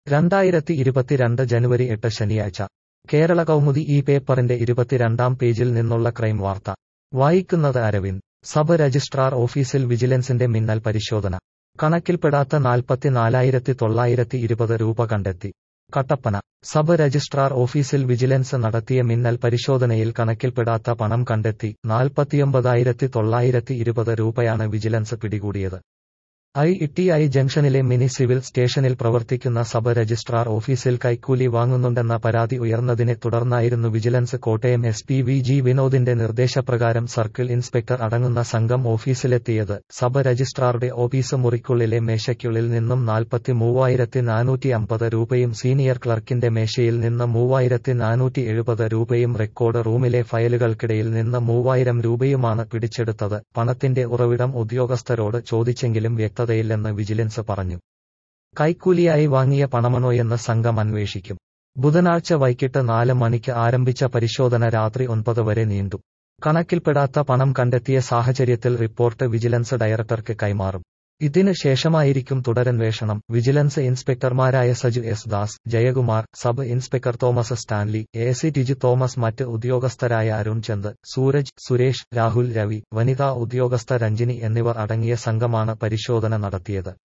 രണ്ടായിരത്തി ഇരുപത്തിരണ്ട് ജനുവരി എട്ട് ശനിയാഴ്ച കേരള കൗമുദി ഈ പേപ്പറിന്റെ ഇരുപത്തിരണ്ടാം പേജിൽ നിന്നുള്ള ക്രൈം വാർത്ത വായിക്കുന്നത് അരവിന്ദ് സബ് രജിസ്ട്രാർ ഓഫീസിൽ വിജിലൻസിന്റെ മിന്നൽ പരിശോധന കണക്കിൽപ്പെടാത്ത നാൽപ്പത്തിനാലായിരത്തി തൊള്ളായിരത്തി ഇരുപത് രൂപ കണ്ടെത്തി കട്ടപ്പന സബ് രജിസ്ട്രാർ ഓഫീസിൽ വിജിലൻസ് നടത്തിയ മിന്നൽ പരിശോധനയിൽ കണക്കിൽപ്പെടാത്ത പണം കണ്ടെത്തി നാൽപ്പത്തിയൊമ്പതായിരത്തി തൊള്ളായിരത്തി ഇരുപത് രൂപയാണ് വിജിലൻസ് പിടികൂടിയത് ഐ ടി ഐ ജംഗ്ഷനിലെ മിനി സിവിൽ സ്റ്റേഷനിൽ പ്രവർത്തിക്കുന്ന സബ് രജിസ്ട്രാർ ഓഫീസിൽ കൈക്കൂലി വാങ്ങുന്നുണ്ടെന്ന പരാതി ഉയർന്നതിനെ തുടർന്നായിരുന്നു vigilance Kottayam S P V G വിനോദിന്റെ നിർദ്ദേശപ്രകാരം സർക്കിൾ ഇൻസ്പെക്ടർ അടങ്ങുന്ന സംഘം ഓഫീസിലെത്തിയത് സബ് രജിസ്ട്രാറുടെ ഓഫീസ് മുറിക്കുള്ളിലെ മേശയ്ക്കുള്ളിൽ നിന്നും നാൽപ്പത്തി മൂവായിരത്തി നാനൂറ്റി അമ്പത് രൂപയും സീനിയർ ക്ലർക്കിന്റെ മേശയിൽ നിന്ന് മൂവായിരത്തി നാനൂറ്റി എഴുപത് രൂപയും റെക്കോർഡ് റൂമിലെ ഫയലുകൾക്കിടയിൽ നിന്ന് മൂവായിരം രൂപയുമാണ് പിടിച്ചെടുത്തത് പണത്തിന്റെ ഉറവിടം ഉദ്യോഗസ്ഥരോട് ചോദിച്ചെങ്കിലും വ്യക്തതയില്ലെന്ന് വിജിലൻസ് പറഞ്ഞു കൈക്കൂലിയായി വാങ്ങിയ പണമണോയെന്ന് സംഘം അന്വേഷിക്കും ബുധനാഴ്ച വൈകിട്ട് നാല് മണിക്ക് ആരംഭിച്ച പരിശോധന രാത്രി ഒൻപത് വരെ നീണ്ടു കണക്കിൽപ്പെടാത്ത പണം കണ്ടെത്തിയ സാഹചര്യത്തിൽ റിപ്പോർട്ട് വിജിലൻസ് ഡയറക്ടർക്ക് കൈമാറും ഇതിന് ശേഷമായിരിക്കും തുടരന്വേഷണം വിജിലൻസ് ഇൻസ്പെക്ടർമാരായ Saju S Das Jayakumar sub inspector Thomas Stanley A C Tiju Thomas മറ്റ് ഉദ്യോഗസ്ഥരായ അരുൺ ചന്ദ് സൂരജ് സുരേഷ് രാഹുൽ രവി വനിതാ ഉദ്യോഗസ്ഥ രഞ്ജിനി എന്നിവർ അടങ്ങിയ സംഘമാണ് പരിശോധന നടത്തിയത്